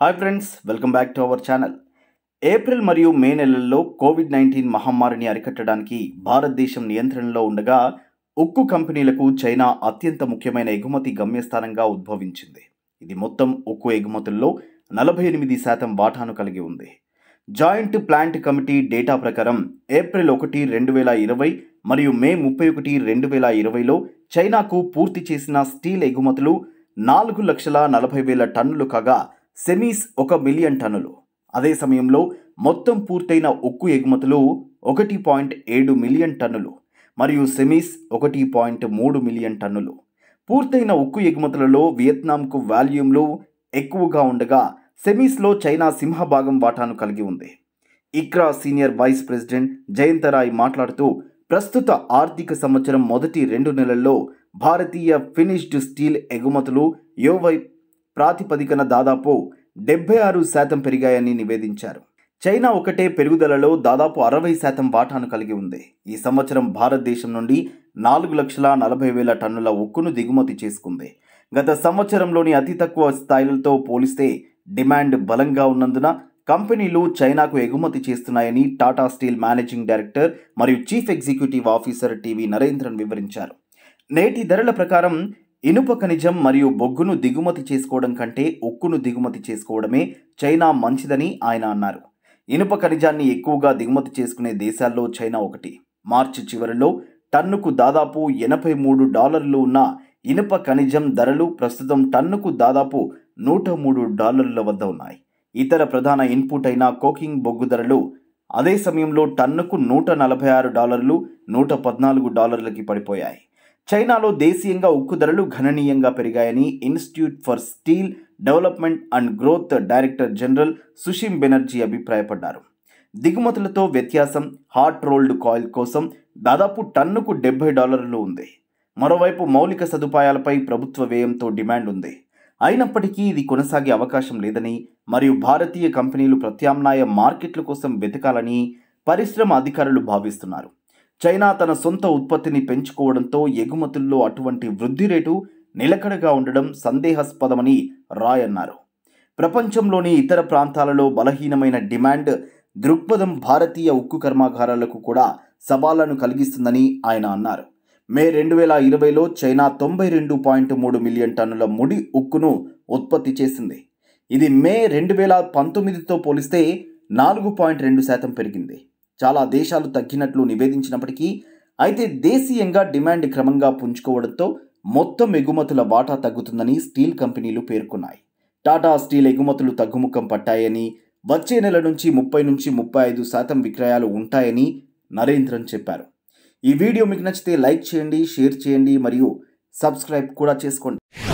hi friends welcome back to our channel April మరియు May నెలల్లో Covid nineteen మహమ్మారిని అరికట్టడానికి భారతదేశం నియంత్రణలో ఉండగా ఉక్కు కంపెనీలకు చైనా అత్యంత ముఖ్యమైన ఎగుమతి గమ్యస్థానంగా ఉద్భవించింది ఇది మొత్తం ఉక్కు ఎగుమతుల్లో నలభై ఎనిమిది శాతం వాటాను కలిగి ఉంది జాయింట్ ప్లాంట్ కమిటీ డేటా ప్రకారం ఏప్రిల్ ఒకటి రెండు వేల ఇరవై మరియు మే ముప్పై ఒకటి రెండు వేల ఇరవైలో చైనాకు పూర్తి చేసిన స్టీల్ ఎగుమతులు నాలుగు లక్షల నలభై వేల టన్నులు కాగా సెమీస్ ఒక మిలియన్ టన్నులు అదే సమయంలో మొత్తం పూర్తయిన ఉక్కు ఎగుమతులు ఒకటి పాయింట్ ఏడు మిలియన్ టన్నులు మరియు సెమీస్ ఒకటి పాయింట్ మూడు మిలియన్ టన్నులు పూర్తయిన ఉక్కు ఎగుమతులలో వియత్నాంకు వాల్యూమ్లు ఎక్కువగా ఉండగా సెమీస్లో చైనా సింహభాగం వాటాను కలిగి ఉంది ఇక్రా సీనియర్ వైస్ ప్రెసిడెంట్ జయంతరాయ్ మాట్లాడుతూ ప్రస్తుత ఆర్థిక సంవత్సరం మొదటి రెండు నెలల్లో భారతీయ ఫినిష్డ్ స్టీల్ ఎగుమతులు యోవై ప్రాతిపదికన దాదాపు డెబ్బై ఆరు శాతం పెరిగాయని నివేదించారు చైనా ఒకటే పెరుగుదలలో దాదాపు అరవై శాతం వాటాను కలిగి ఉంది ఈ సంవత్సరం భారతదేశం నుండి నాలుగు లక్షల నలభై వేల టన్నుల ఉక్కును దిగుమతి చేసుకుంది గత సంవత్సరంలోని అతి తక్కువ స్థాయిలతో పోలిస్తే డిమాండ్ బలంగా ఉన్నందున కంపెనీలు చైనాకు ఎగుమతి చేస్తున్నాయని టాటా స్టీల్ మేనేజింగ్ డైరెక్టర్ మరియు chief executive officer TV Narendran వివరించారు నేటి ధరల ప్రకారం ఇనుప ఖనిజం మరియు బొగ్గును దిగుమతి చేసుకోవడం కంటే ఉక్కును దిగుమతి చేసుకోవడమే చైనా మంచిదని ఆయన అన్నారు ఇనుప ఖనిజాన్ని ఎక్కువగా దిగుమతి చేసుకునే దేశాల్లో చైనా ఒకటి మార్చి చివరిలో టన్నుకు దాదాపు ఎనభై మూడు డాలర్లు ఉన్న ఇనుప ఖనిజం ధరలు ప్రస్తుతం టన్నుకు దాదాపు నూట మూడు డాలర్ల వద్ద ఉన్నాయి ఇతర ప్రధాన ఇన్పుట్ అయిన కోకింగ్ బొగ్గు ధరలు అదే సమయంలో టన్నుకు నూట నలభై ఆరు డాలర్లు నూట పద్నాలుగు డాలర్లకి పడిపోయాయి చైనాలో దేశీయంగా ఉక్కు ధరలు గణనీయంగా పెరిగాయని institute for steel development and growth director general Sushim Banerjee అభిప్రాయపడ్డారు దిగుమతులతో వ్యత్యాసం హాట్ రోల్డ్ కాయిల్ కోసం దాదాపు టన్నుకు డెబ్బై డాలర్లు ఉంది మరోవైపు మౌలిక సదుపాయాలపై ప్రభుత్వ వ్యయంతో డిమాండ్ ఉంది అయినప్పటికీ ఇది కొనసాగే అవకాశం లేదని మరియు భారతీయ కంపెనీలు ప్రత్యామ్నాయ మార్కెట్ల కోసం వెతకాలని పరిశ్రమ అధికారులు భావిస్తున్నారు చైనా తన సొంత ఉత్పత్తిని పెంచుకోవడంతో ఎగుమతుల్లో అటువంటి వృద్ధి రేటు నిలకడగా ఉండడం సందేహాస్పదమని రాయ్ అన్నారు ప్రపంచంలోని ఇతర ప్రాంతాలలో బలహీనమైన డిమాండ్ దృక్పథం భారతీయ ఉక్కు కర్మాగారాలకు కూడా సవాళ్లను కలిగిస్తుందని ఆయన అన్నారు మే రెండు వేల ఇరవైలో చైనా తొంభై రెండు పాయింట్ మూడు మిలియన్ టన్నుల ముడి ఉక్కును ఉత్పత్తి చేసింది ఇది మే రెండు వేల పంతొమ్మిదితో పోలిస్తే నాలుగు పాయింట్ రెండు శాతం పెరిగింది చాలా దేశాలు తగ్గినట్లు నివేదించినప్పటికీ అయితే దేశీయంగా డిమాండ్ క్రమంగా పుంజుకోవడంతో మొత్తం ఎగుమతుల వాటా తగ్గుతుందని స్టీల్ కంపెనీలు పేర్కొన్నాయి టాటా స్టీల్ ఎగుమతులు తగ్గుముఖం పట్టాయని వచ్చే నెల నుంచి ముప్పై నుంచి ముప్పై ఐదు శాతం విక్రయాలు ఉంటాయని నరేంద్రన్ చెప్పారు ఈ వీడియో మీకు నచ్చితే లైక్ చేయండి షేర్ చేయండి మరియు సబ్స్క్రైబ్ కూడా చేసుకోండి